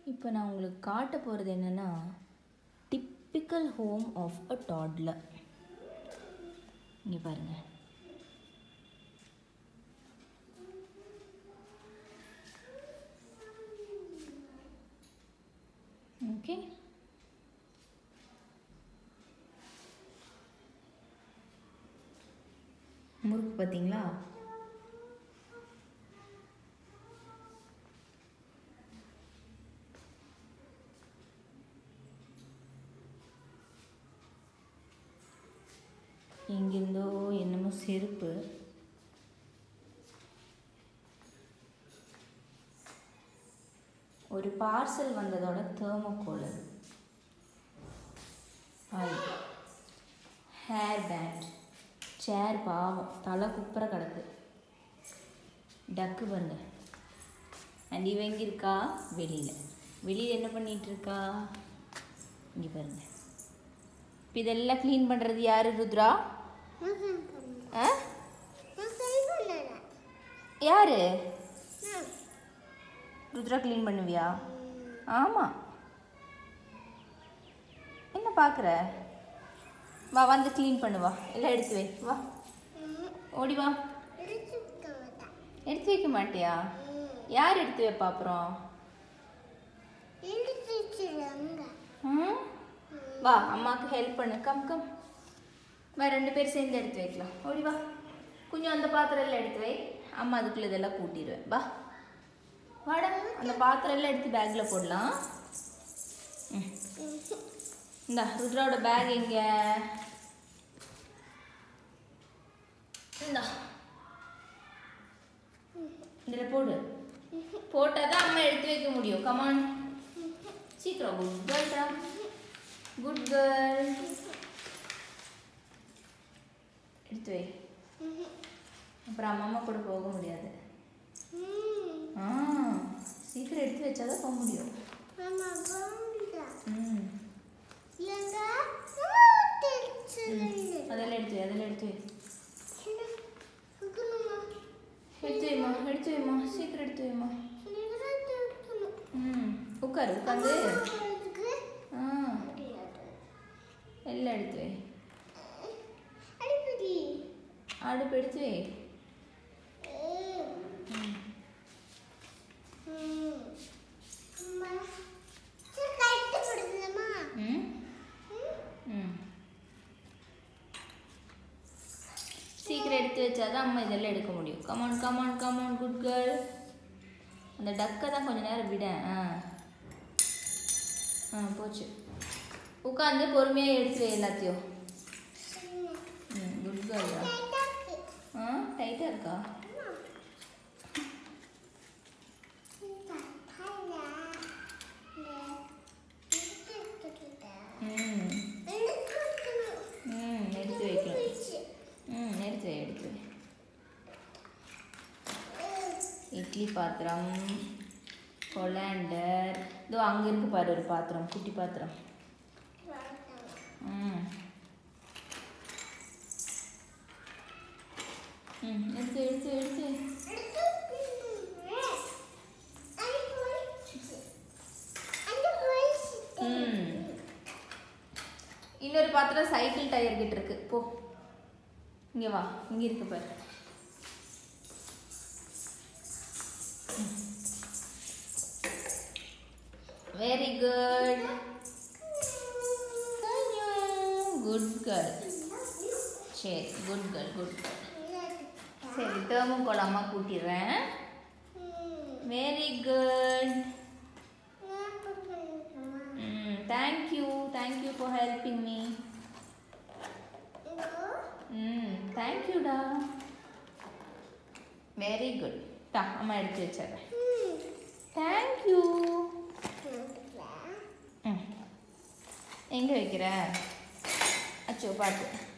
இப்போ நான் உங்களுக்கு காட்ட போகிறது என்னென்னா typical home of a toddler இங்கே பாருங்கள் ஓகே முறுக்கு பார்த்தீங்களா எங்கிருந்தோ என்னமோ செருப்பு ஒரு பார்சல் வந்ததோட தேர்மோகோல் அது ஆய் ஹேர் பேண்ட் சேர் பாவம் தலை குப்புற கிடக்கு டக்கு பாருங்க அண்ட் இவ எங்க இருக்கா வெளியில் வெளியில் என்ன பண்ணிட்டு இருக்கா இங்கே பாருங்க இப்போ இதெல்லாம் க்ளீன் பண்ணுறது யாரு ருத்ரா ஆ யாரு ருத்ரா க்ளீன் பண்ணுவியா ஆமாம் என்ன பார்க்குற வா வந்து க்ளீன் பண்ணு வா எல்லாம் எடுத்து வை வா ஓடி வா எடுத்து வைக்க மாட்டியா யார் எடுத்து வைப்பா அப்புறம் ம் வா அம்மாவுக்கு ஹெல்ப் பண்ணு கம் கம் வா ரெண்டு பேர் சேர்ந்து எடுத்து வைக்கலாம் ஓடி வா கொஞ்சம் அந்த பாத்திரம் எல்லாம் எடுத்து வை அம்மா அதுக்குள்ள இதெல்லாம் கூட்டிடுவேன் வா வாடா அந்த பாத்திரம் எல்லாம் எடுத்து பேக்கில் போடலாம் ம் இந்தா ருத்ராவோட பேக் எங்க இந்தா இதில் போடு போட்டால் தான் அம்மா எடுத்து வைக்க முடியும் கமான் சீக்கிரம் குட் கேர்ள்டா குட் கேர்ள் எடுத்து வை அப்புறம் அம்மா அம்மா கூட போக முடியாது ஆ சீக்கிரம் எடுத்து வச்சாதான் போக முடியும் ம் அதெல்லாம் எடுத்து வை அதெல்லாம் எடுத்து வை எடுத்து வைம்மா எடுத்து வைம்மா சீக்கிரம் எடுத்து வைம்மா ம் உட்காரு உட்காந்து ஆ எல்லாம் எடுத்து வை அடுப்பு எடுத்து வை ம் ம் ம் சீக்கிரம் எடுத்து வச்சாதான் அம்மா இதெல்லாம் எடுக்க முடியும் come on come on come on good girl அந்த டக்கை தான் கொஞ்ச நேரம் விட ஆ ஆ போச்சு உட்காந்து பொறுமையாக எடுத்து வை எல்லாத்தையும் ம் குட் கேர்ளா ஆ டைட்டாக இருக்கா ம் ம் எடுத்து வைக்கணும் ம் எடுத்து வை எடுத்து வை இட்லி பாத்திரம் கொலாண்டர் இதோ அங்கே இருக்கு பாரு ஒரு பாத்திரம் குட்டி பாத்திரம் ம் ம் எடுத்து எடுத்து எடுத்து ம் இன்னொரு பாத்திரம் சைக்கிள் டயர் கிட்ட இருக்கு போ இங்கே வா இங்கே இருக்கு பாரு வெரி குட் குட் கேர்ள் சரி குட் கேர்ள் குட் கேர்ள் சரி டேர்மும் கொள்ளாம கூட்டிடுறேன் very good hmm thank you thank you for helping me hmm தேங்க்யூடா வெரி குட் டா அம்மா எடுத்து வச்சிடுறேன் தேங்க்யூ ம் எங்கே வைக்கிற அச்சோ பார்த்து